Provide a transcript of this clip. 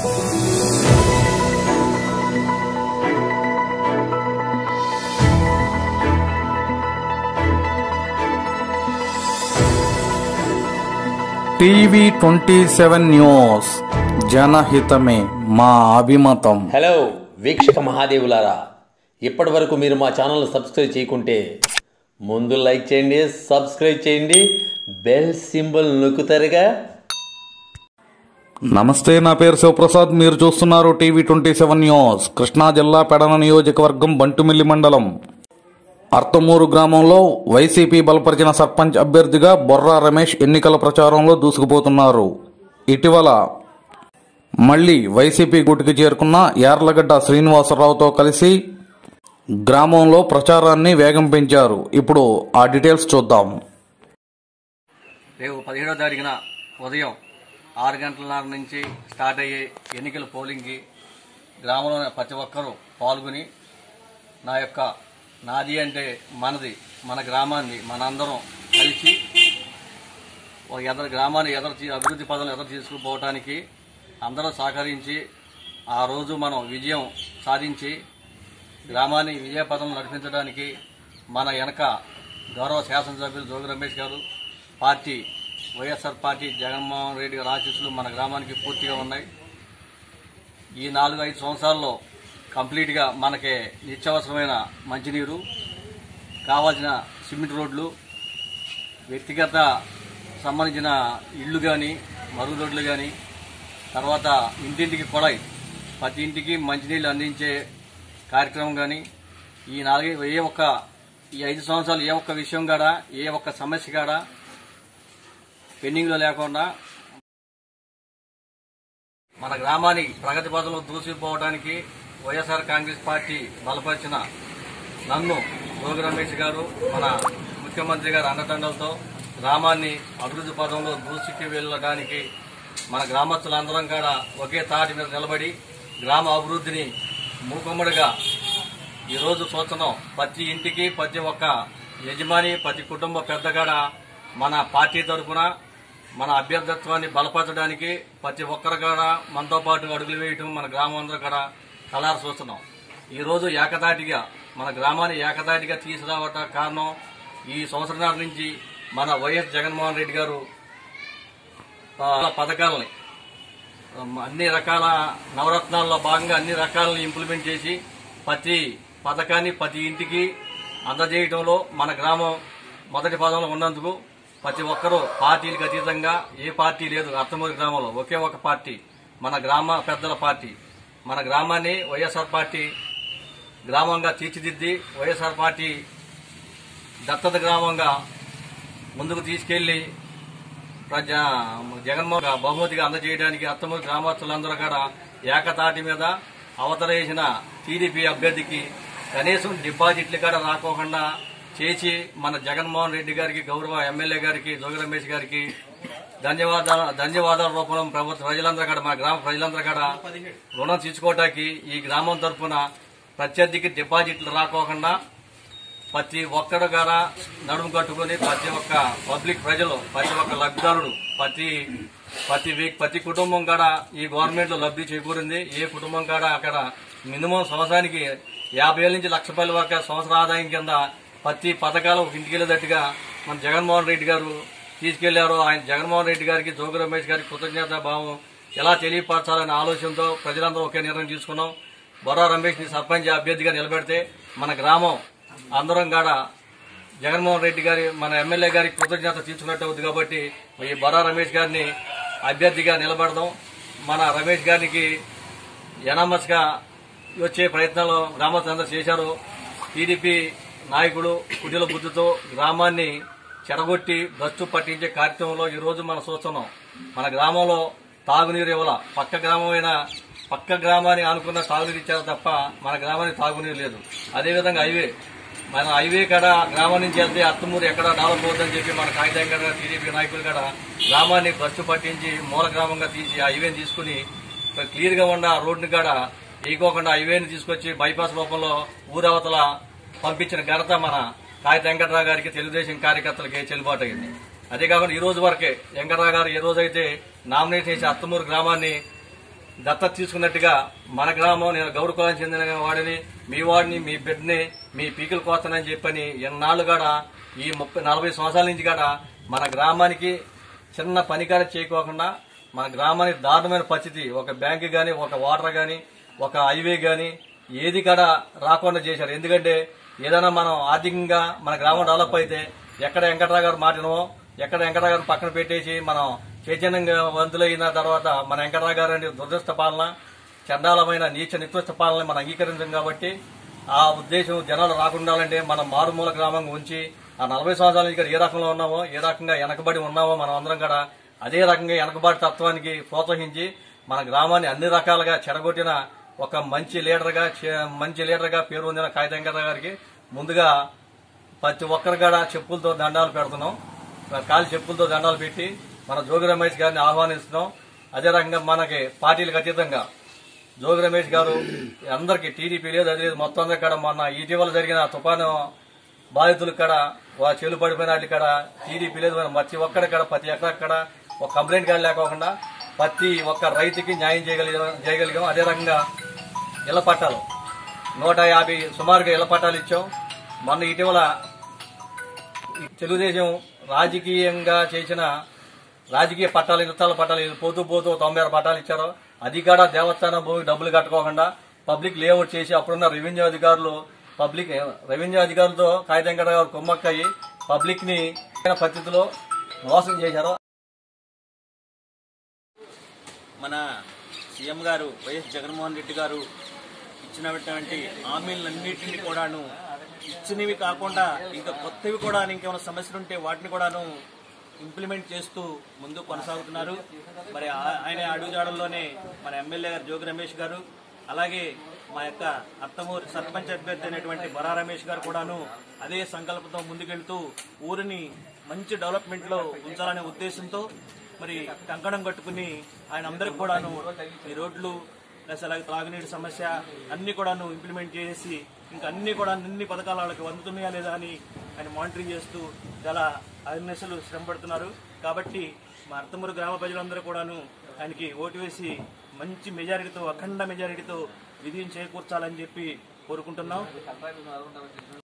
TV twenty seven news జనహితమే మా అభిమతం హలో వీక్షక మహాదేవులారా ఇప్పటి వరకు మీరు మా ఛానల్ సబ్స్క్రైబ్ చేయకుంటే ముందు లైక్ చేయండి సబ్స్క్రైబ్ చేయండి బెల్ సింబల్ నొక్కుతారుగా నమస్తే నా పేరు శివప్రసాద్ మీరు చూస్తున్నారు TV twenty seven news Krishna జిల్లా పెడన నియోజకవర్గం బంటుమిల్లి మండలం అర్తమూరు గ్రామంలో వైసీపీ బలపరిచిన సర్పంచ్ అభ్యర్థిగా బొర్రా రమేష్ ఎన్నికల ప్రచారంలో దూసుకుపోతున్నారు ఇటీవల మళ్లీ వైసీపీ గుటికి చేరుకున్న యార్లగడ్డ శ్రీనివాసరావుతో కలిసి గ్రామంలో ప్రచారాన్ని వేగం పెంచారు ఇప్పుడు ఆ డీటెయిల్స్ చూద్దాం రేపు పదిహేడో తారీఖున ఉదయం ఆరు గంటలన్నర నుంచి స్టార్ట్ అయ్యే ఎన్నికల పోలింగ్కి గ్రామంలోని ప్రతి ఒక్కరూ పాల్గొని నా యొక్క నాది అంటే మనది మన గ్రామాన్ని మనందరం కలిసి ఒక ఎదరు గ్రామాన్ని ఎదరు తీ- అభివృద్ధి పదాలు ఎదరు తీసుకుపోవటానికి అందరూ సహకరించి ఆ రోజు మనం విజయం సాధించి గ్రామాన్ని విజయ పదం నడిపించడానికి మన వెనక గౌరవ శాసనసభ్యులు Jogi Ramesh garu party YSR party Jaganmohan Reddy గారి ఆశీస్సులు మన గ్రామానికి పూర్తిగా ఉన్నాయి ఈ నాలుగు ఐదు సంవత్సరాల్లో కంప్లీట్గా మనకి నిత్యావసరమైన మంచినీరు కావాల్సిన సిమెంట్ రోడ్లు వ్యక్తిగత సంబంధించిన ఇళ్ళు కానీ మరుగుదొడ్లు కానీ తర్వాత ఇంటింటికి కొడాయి ప్రతి ఇంటికి మంచినీళ్ళు అందించే కార్యక్రమం కానీ ఈ నాలుగు ఏ ఒక్క ఈ ఐదు సంవత్సరాలు ఏ ఒక్క విషయం కాడ ఏ ఒక్క సమస్య కాడ పెండింగ్లో లేకుండా మన గ్రామాన్ని ప్రగతి పథంలో దూసుకుపోవడానికి వైఎస్ఆర్ కాంగ్రెస్ పార్టీ బలపరిచిన నన్ను జోగి రమేష్ గారు మన ముఖ్యమంత్రి గారు అండదండలతో గ్రామాన్ని అభివృద్ధి పథంలో దూసుకు వెళ్ళడానికి మన గ్రామస్తులందరం కూడా ఒకే తాటి మీద నిలబడి గ్రామ అభివృద్ధిని మూకుమ్మడిగా ఈరోజు చూస్తున్నాం ప్రతి ఇంటికి ప్రతి ఒక్క యజమాని ప్రతి కుటుంబ పెద్దగాడ మన పార్టీ తరఫున మన అభ్యర్థత్వాన్ని బలపరచడానికి ప్రతి ఒక్కరు కూడా మనతో పాటు అడుగులు వేయటం మన గ్రామం అందరూ కూడా కలారు చూస్తున్నాం ఈ రోజు ఏకతాటిగా మన గ్రామాన్ని ఏకతాటిగా తీసుకురావట కారణం ఈ సంవత్సరాల నుంచి మన వైఎస్ జగన్మోహన్ రెడ్డి గారు ఆ, పథకాలని ఉమ్, అన్ని రకాల నవరత్నాల్లో భాగంగా అన్ని రకాలను ఇంప్లిమెంట్ చేసి ప్రతి పథకాన్ని ప్రతి ఇంటికి అందజేయడంలో మన గ్రామం మొదటి పదంలో ఉన్నందుకు ప్రతి ఒక్కరూ పార్టీలకు అతీతంగా ఏ పార్టీ లేదు అత్తమూరి గ్రామంలో ఒకే ఒక పార్టీ మన గ్రామ పెద్దల పార్టీ మన గ్రామాన్ని వైఎస్ఆర్ పార్టీ గ్రామంగా తీర్చిదిద్ది వైఎస్ఆర్ పార్టీ దత్తత గ్రామంగా ముందుకు తీసుకెళ్లి ప్రజా జగన్మోహన్ గా- బహుమతిగా అందజేయడానికి అత్తమూరు గ్రామస్తులందరూ కూడా ఏకతాటి మీద అవతరేసిన టీడీపీ అభ్యర్థికి కనీసం డిపాజిట్లు కూడా రాకోకుండా చేసి మన జగన్మోహన్ రెడ్డి గారికి గౌరవ ఎమ్మెల్యే గారికి జోగి రమేష్ గారికి ధన్యవాదాలు ధన్యవాదాల రూపంలో ప్రభుత్వ ప్రజలందరూ కూడా మా గ్రామ ప్రజలందరూ కూడా రుణం తీసుకోవటానికి ఈ గ్రామం తరఫున ప్రత్యర్థికి డిపాజిట్లు రాకోకుండా ప్రతి ఒక్కడు గారా నడుము కట్టుకుని ప్రతి ఒక్క పబ్లిక్ ప్రజలు ప్రతి ఒక్క లబ్ధిదారుడు ప్రతి ప్రతి వ్యక్- ప్రతి కుటుంబం కాడ ఈ గవర్నమెంట్ లో లబ్ధి చేకూరింది ఏ కుటుంబం కాడ అక్కడ మినిమం సంవత్సరానికి యాభై వేల నుంచి లక్ష రూపాయల వరకు సంవత్సర ఆదాయం కింద ప్రతి పథకాలు ఒక ఇంటికి వెళ్ళేటట్టుగా మన జగన్మోహన్ రెడ్డి గారు తీసుకెళ్లారు ఆయన జగన్మోహన్ రెడ్డి గారికి జోగి రమేష్ గారికి కృతజ్ఞత భావం ఎలా తెలియపరచాలనే ఆలోచనతో ప్రజలందరూ ఒకే నిర్ణయం తీసుకున్నాం బొర్రా రమేష్ ని సర్పంచ్ అభ్యర్థిగా నిలబెడితే మన గ్రామం అందరం కాడ జగన్మోహన్ రెడ్డి గారి మన ఎమ్మెల్యే గారికి కృతజ్ఞత తీర్చుకున్నట్టు అవుతుంది కాబట్టి ఈ బొర్రా రమేష్ గారిని అభ్యర్థిగా నిలబెడదాం మన రమేష్ గారికి ఎనామస్ గా వచ్చే ప్రయత్నాలు గ్రామస్తులందరూ చేశారు టీడీపీ నాయకుడు కుటిల బుద్ధితో గ్రామాన్ని చెడగొట్టి గచ్చు పట్టించే కార్యక్రమంలో ఈ రోజు మనం చూస్తున్నాం మన గ్రామంలో తాగునీరు ఇవ్వాల పక్క గ్రామమైన పక్క గ్రామాన్ని ఆనుకున్న తాగునీరు ఇచ్చారు తప్ప మన గ్రామానికి తాగునీరు లేదు అదేవిధంగా హైవే మన హైవే కాడ గ్రామం నుంచి వెళ్తే అత్తమూరు ఎక్కడ డెవలప్ అవుతుందని చెప్పి మన కాగితం కాడ టీడీపీ నాయకులు కాడ గ్రామాన్ని గచ్చు పట్టించి మూల గ్రామంగా తీసి ఆ హైవేని తీసుకుని క్లియర్ గా ఉన్న రోడ్డు కాడ వేయకోకుండా హైవేని తీసుకొచ్చి బైపాస్ రూపంలో ఊరవతల పంపించిన ఘనత మన కాగిత వెంకటరావు గారికి తెలుగుదేశం కార్యకర్తలకి చెల్లుబాటు అయింది అదే కాకుండా ఈ రోజు వరకే వెంకటరావు గారు ఏ రోజైతే నామినేట్ చేసి అత్తమూరు గ్రామాన్ని దత్తత తీసుకున్నట్టుగా మన గ్రామం నేను గౌడ కులానికి చెందిన వాడిని మీ వాడిని మీ బిడ్డని మీ పీకులు కోస్తానని చెప్పని ఎన్నాళ్ళు కూడా ఈ ముప్పై నలభై సంవత్సరాల నుంచి కూడా మన గ్రామానికి చిన్న పనికాడ చేయకోకుండా మన గ్రామానికి దారుణమైన పరిస్థితి ఒక బ్యాంకు గాని ఒక వాటర్ గాని ఒక హైవే గాని ఏది కూడా రాకుండా చేశారు ఎందుకంటే ఏదైనా మనం ఆర్థికంగా మన గ్రామం డెవలప్ అయితే ఎక్కడ వెంకటరావు గారు మాటినో ఎక్కడ వెంకటరావు గారు పక్కన పెట్టేసి మనం చైతన్యంగా వంతులైన తర్వాత మన వెంకటరావు గారు అంటే దురదృష్ట పాలన చండాలమైన నీచ నికృష్ట పాలన మనం అంగీకరించాం కాబట్టి ఆ ఉద్దేశం జనాలు రాకుండా ఉండాలంటే మనం మారుమూల గ్రామంగా ఉంచి ఆ నలభై సంవత్సరాల నుంచి కూడా ఏ రకంలో ఉన్నామో ఏ రకంగా వెనకబడి ఉన్నామో మనం అందరం కూడా అదే రకంగా వెనకబడి తత్వానికి ప్రోత్సహించి మన గ్రామాన్ని అన్ని రకాలుగా చెడగొట్టిన ఒక మంచి లీడర్గా చే- మంచి లీడర్గా పేరు పొందిన కాగితంకర గారికి ముందుగా ప్రతి ఒక్కరు కూడా చెప్పులతో దండాలు పెడుతున్నాం కాలి చెప్పులతో దండాలు పెట్టి మన జోగి రమేష్ గారిని ఆహ్వానిస్తున్నాం అదే రకంగా మనకి పార్టీలకు అతీతంగా జోగి రమేష్ గారు అందరికి టీడీపీ లేదు అది లేదు మొత్తం అందరి కాడ మొన్న ఇటీవల జరిగిన తుఫాను బాధితులకు కూడా వా చెల్లు పడిపోయిన వాటి కాడ టీడీపీ లేదు మన ప్రతి ఒక్కడి కాడ ప్రతి ఎక్కడ ఒక కంప్లైంట్ కానీ లేకోకుండా ప్రతి ఒక్క రైతుకి న్యాయం చేయగలిగాం చేయగలిగాం అదే రకంగా ఇళ్ల పట్టాలు నూట యాభై సుమారుగా ఇళ్ల పట్టాలు ఇచ్చాం మొన్న ఇటీవల ఈ తెలుగుదేశం రాజకీయంగా చేసిన రాజకీయ పట్టాలు ఇతర పట్టాలు ఇది పోతూ పోతూ తొంభై ఆరు పట్టాలు ఇచ్చారు అది కూడా దేవస్థానం భూమి డబ్బులు కట్టుకోకుండా పబ్లిక్ లేఅవుట్ చేసి అప్పుడున్న రెవెన్యూ అధికారులు పబ్లిక్ రెవెన్యూ అధికారులతో కాగితం కడ గారు కుమ్మక్కయ్యి పబ్లిక్ ని పద్ధతిలో మోసం చేశారు మన సీఎం గారు వైఎస్ జగన్మోహన్ రెడ్డి గారు ఇచ్చినటువంటి హామీలన్నింటినీ కూడాను ఇచ్చినవి కాకుండా ఇంకా కొత్తవి కూడా ఇంకేమైనా సమస్యలు ఉంటే వాటిని కూడాను ఇంప్లిమెంట్ చేస్తూ ముందు కొనసాగుతున్నారు మరి ఆ- ఆయన అడుగుజాడల్లోనే మన ఎమ్మెల్యే గారు జోగి రమేష్ గారు అలాగే మా యొక్క అత్తమూరు సర్పంచ్ అభ్యర్థి అయినటువంటి బొరా రమేష్ గారు కూడాను అదే సంకల్పంతో ముందుకెళ్తూ ఊరిని మంచి డెవలప్మెంట్ లో ఉంచాలనే ఉద్దేశంతో మరి కంకణం కట్టుకుని ఆయన అందరికి కూడాను ఈ రోడ్లు ప్లస్ అలాగే త్రాగునీటి సమస్య అన్ని కూడాను ఇంప్లిమెంట్ చేసి ఇంకా అన్ని కూడా అన్ని పథకాలు వాళ్ళకి అందుతున్నాయా లేదా అని ఆయన మానిటరింగ్ చేస్తూ చాలా అహర్నిశలు శ్రమ పడుతున్నారు కాబట్టి మా అర్థమూరు గ్రామ ప్రజలందరూ కూడాను ఆయనకి ఓటు వేసి మంచి మెజారిటీతో అఖండ మెజారిటీతో విజయం చేకూర్చాలని చెప్పి కోరుకుంటున్నాం